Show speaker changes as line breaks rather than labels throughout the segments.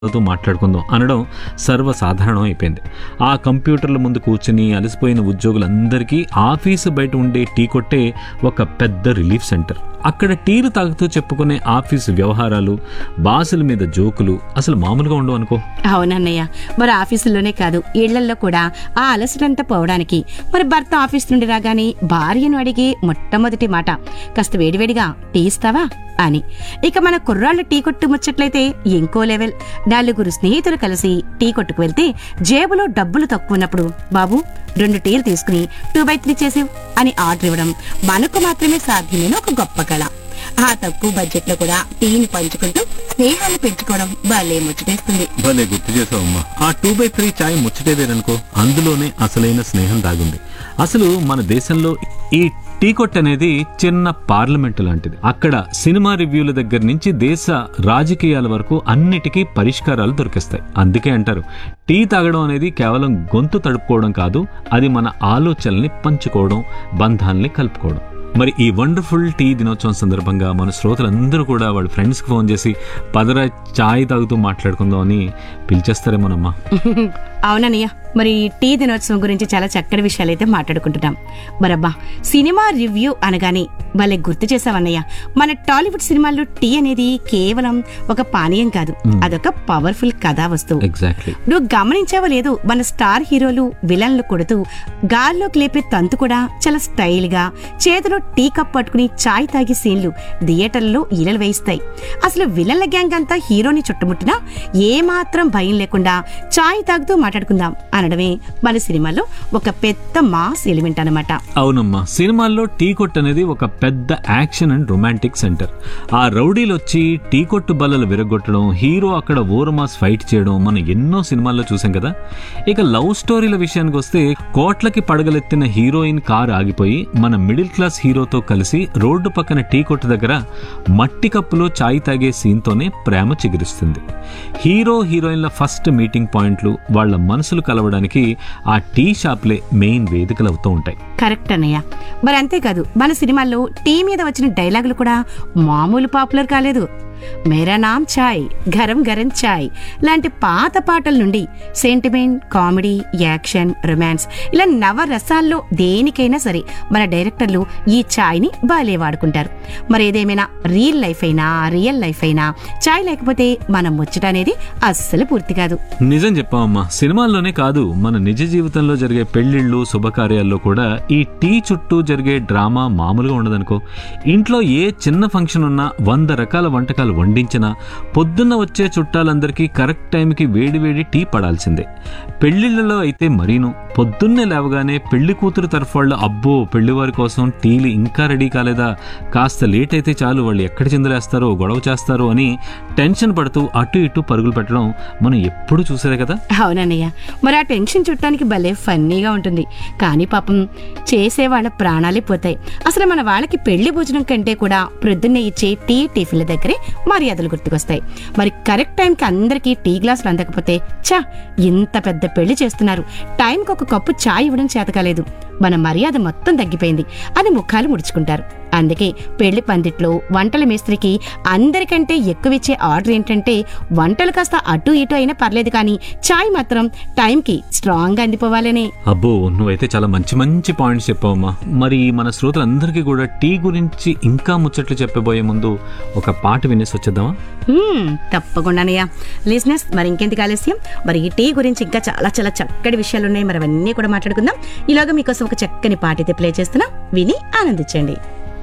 తో మాట్లాడుకుందాం అనడం సర్వసాధారణం అయిపోయింది ఆ కంప్యూటర్ల ముందు కూర్చుని అలసిపోయిన ఉద్యోగులందరికీ ఆఫీసు బయట ఉండే టీ కొట్టే ఒక పెద్ద రిలీఫ్ సెంటర్ అక్కడ టీలు తాగుతూ చెప్పుకునే ఆఫీసు వ్యవహారాలు బాసుల మీద జోకులు అసలు మామూలుగా ఉండవు అనుకో
అవునన్నయ్య మరి ఆఫీసుల్లోనే కాదు ఇళ్లల్లో కూడా ఆ అలసటంతా పోవడానికి మరి భర్త ఆఫీస్ నుండి రాగానే భార్యను అడిగే మొట్టమొదటి మాట కాస్త వేడివేడిగా టీ ఇస్తావా అని ఇక మన కుర్రాళ్ళు టీ కొట్టు ముచ్చట్లయితే ఇంకో లెవెల్ నలుగురు స్నేహితులు కలిసి టీ కొట్టుకు వెళ్తే జేబులో డబ్బులు తక్కువ ఉన్నప్పుడు బాబు రెండు టీలు తీసుకుని టూ బై త్రీ చేసేవ్ అని ఆర్డర్ ఇవ్వడం మనకు మాత్రమే సాధ్యమైన ఒక గొప్ప కళ ఆ తక్కువ బడ్జెట్ లో కూడా టీని పంచుకుంటూ స్నేహాన్ని పెంచుకోవడం భలే ముచ్చటేస్తుంది
భలే గుర్తు చేసావమ్మా ఆ టూ బై త్రీ చాయ్ ముచ్చటేదేననుకో అందులోనే అసలైన స్నేహం దాగుంది అసలు మన దేశంలో ఈ టీ కొట్ అనేది చిన్న పార్లమెంట్ లాంటిది అక్కడ సినిమా రివ్యూల దగ్గర నుంచి దేశ రాజకీయాల వరకు అన్నిటికీ పరిష్కారాలు దొరికిస్తాయి అందుకే అంటారు టీ తాగడం అనేది కేవలం గొంతు తడుపుకోవడం కాదు అది మన ఆలోచనల్ని పంచుకోవడం బంధాల్ని కలుపుకోవడం మరి ఈ వండర్ఫుల్ టీ దినోత్సవం సందర్భంగా మన శ్రోతలందరూ కూడా వాళ్ళ ఫ్రెండ్స్కి ఫోన్ చేసి పదరా చాయ్ తాగుతూ మాట్లాడుకుందాం అని పిలిచేస్తారేమోనమ్మా
అవునన్నయ్య మరి టీ దినోత్సవం గురించి చాలా చక్కటి విషయాలు అయితే మాట్లాడుకుంటున్నాం మరబ్బా సినిమా రివ్యూ అనగానే భలే గుర్తు చేసావన్నయ్య మన టాలీవుడ్ సినిమాల్లో టీ అనేది కేవలం ఒక పానీయం కాదు అదొక పవర్ఫుల్ కథా వస్తువు
ఎగ్జాక్ట్లీ
నువ్వు గమనించావో లేదు మన స్టార్ హీరోలు విలన్లు కొడుతూ గాల్లోకి లేపే తంతు కూడా చాలా స్టైల్ గా చేతిలో టీ కప్ పట్టుకుని చాయ్ తాగే సీన్లు థియేటర్లలో ఈలలు వేయిస్తాయి అసలు విలన్ల గ్యాంగ్ అంతా హీరోని చుట్టుముట్టినా ఏమాత్రం భయం లేకుండా చాయ్ తాగుతూ మాట్లాడుకుందాం అనడమే మన సినిమాలో ఒక పెద్ద మాస్ ఎలిమెంట్ అన్నమాట
అవునమ్మా సినిమాల్లో టీ కొట్టు అనేది ఒక పెద్ద యాక్షన్ అండ్ రొమాంటిక్ సెంటర్ ఆ రౌడీలు వచ్చి టీ కొట్టు బల్లలు విరగొట్టడం హీరో అక్కడ ఓరమాస్ ఫైట్ చేయడం మనం ఎన్నో సినిమాల్లో చూసాం కదా ఇక లవ్ స్టోరీల విషయానికి వస్తే కోట్లకి పడగలెత్తిన హీరోయిన్ కారు ఆగిపోయి మన మిడిల్ క్లాస్ హీరోతో కలిసి రోడ్డు పక్కన టీ కొట్టు దగ్గర మట్టి కప్పులో చాయ్ తాగే సీన్తోనే ప్రేమ చిగురిస్తుంది హీరో హీరోయిన్ల ఫస్ట్ మీటింగ్ పాయింట్లు వాళ్ళ మనసులు కలవడానికి ఆ టీ షాప్లే మెయిన్ వేదికలు అవుతూ ఉంటాయి
కరెక్ట్ అన్నయ్య మరి అంతేకాదు మన సినిమాల్లో టీ మీద వచ్చిన డైలాగులు కూడా మామూలు పాపులర్ కాలేదు మేరా నామ్ చాయ్ గరం గరం చాయ్ లాంటి పాత పాటల నుండి సెంటిమెంట్ కామెడీ యాక్షన్ రొమాన్స్ ఇలా నవరసాల్లో దేనికైనా సరే మన డైరెక్టర్లు ఈ ఛాయ్ని బాలే వాడుకుంటారు మరి ఏదేమైనా రియల్ లైఫ్ అయినా రియల్ లైఫ్ అయినా చాయ్ లేకపోతే మన ముచ్చట అనేది అస్సలు పూర్తి కాదు
నిజం చెప్పామమ్మా సినిమాల్లోనే కాదు మన నిజ జీవితంలో జరిగే పెళ్లిళ్ళు శుభకార్యాల్లో కూడా ఈ టీ చుట్టూ జరిగే డ్రామా మామూలుగా ఉండదనుకో ఇంట్లో ఏ చిన్న ఫంక్షన్ ఉన్నా వంద రకాల వంటకాలు వండించినా పొద్దున్న వచ్చే చుట్టాలందరికీ కరెక్ట్ టైంకి వేడివేడి టీ పడాల్సిందే పెళ్లిళ్లలో అయితే మరీను పొద్దున్నే లేవగానే పెళ్లి కూతురు తరఫు వాళ్ళు అబ్బో పెళ్లివారి కోసం టీలు ఇంకా రెడీ కాలేదా కాస్త లేట్ అయితే చాలు వాళ్ళు ఎక్కడ చిందలేస్తారో గొడవ చేస్తారో అని టెన్షన్ పడుతూ అటు ఇటు పరుగులు పెట్టడం మనం ఎప్పుడు చూసేదే కదా
అవునన్నయ్య మరి ఆ టెన్షన్ చుట్టానికి భలే ఫన్నీగా ఉంటుంది కానీ పాపం చేసే వాళ్ళ ప్రాణాలే పోతాయి అసలు మన వాళ్ళకి పెళ్లి భోజనం కంటే కూడా ప్రొద్దున్నే ఇచ్చే టీ టిఫిన్ల దగ్గరే మర్యాదలు గుర్తుకొస్తాయి మరి కరెక్ట్ టైంకి అందరికీ టీ గ్లాసులు అందకపోతే చా ఇంత పెద్ద పెళ్లి చేస్తున్నారు టైంకి ఒక కప్పు చాయ్ ఇవ్వడం చేతకాలేదు మన మర్యాద మొత్తం తగ్గిపోయింది అని ముఖాలు ముడుచుకుంటారు అందుకే పెళ్లి పందిట్లో వంటల మేస్త్రికి అందరికంటే ఎక్కువిచ్చే ఆర్డర్ ఏంటంటే వంటలు కాస్త అటు ఇటు అయినా పర్లేదు కానీ చాయ్ మాత్రం టైంకి స్ట్రాంగ్ గా అందిపోవాలనే
అబ్బో నువ్వైతే చాలా మంచి మంచి పాయింట్స్ చెప్పావమ్మా మరి మన శ్రోతలందరికీ కూడా టీ గురించి ఇంకా ముచ్చట్లు చెప్పబోయే ముందు ఒక పాట వినేసి వచ్చేద్దామా
హ్మ్, తప్పకుండానయ్యా లిజినెస్ మరి ఇంకెందుకు ఆలస్యం మరి ఈ టీ గురించి ఇంకా చాలా చాలా చక్కటి విషయాలు ఉన్నాయి మరి అవన్నీ కూడా మాట్లాడుకుందాం ఇలాగ మీకోసం ఒక చక్కని పాట అయితే ప్లే చేస్తున్నా విని ఆనందించండి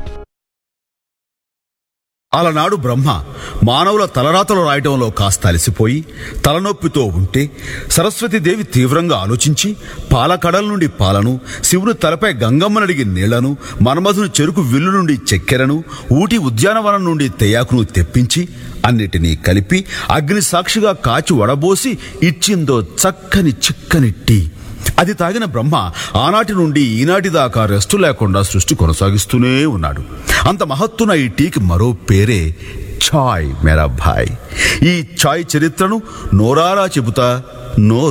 అలనాడు బ్రహ్మ మానవుల తలరాతలు రాయటంలో కాస్త అలసిపోయి తలనొప్పితో ఉంటే సరస్వతీదేవి తీవ్రంగా ఆలోచించి పాలకడల నుండి పాలను శివుని తలపై గంగమ్మనడిగి నీళ్లను మన్మధుని చెరుకు విల్లు నుండి చక్కెరను ఊటి ఉద్యానవనం నుండి తెయాకును తెప్పించి అన్నిటినీ కలిపి అగ్ని సాక్షిగా కాచి వడబోసి ఇచ్చిందో చక్కని చిక్కని టీ అది తాగిన బ్రహ్మ ఆనాటి నుండి ఈనాటి దాకా రెస్టు లేకుండా సృష్టి కొనసాగిస్తూనే ఉన్నాడు అంత మహత్తున ఈ టీకి మరో పేరే ఛాయ్ మేరా భాయ్ ఈ ఛాయ్ చరిత్రను నోరారా చెబుతా నో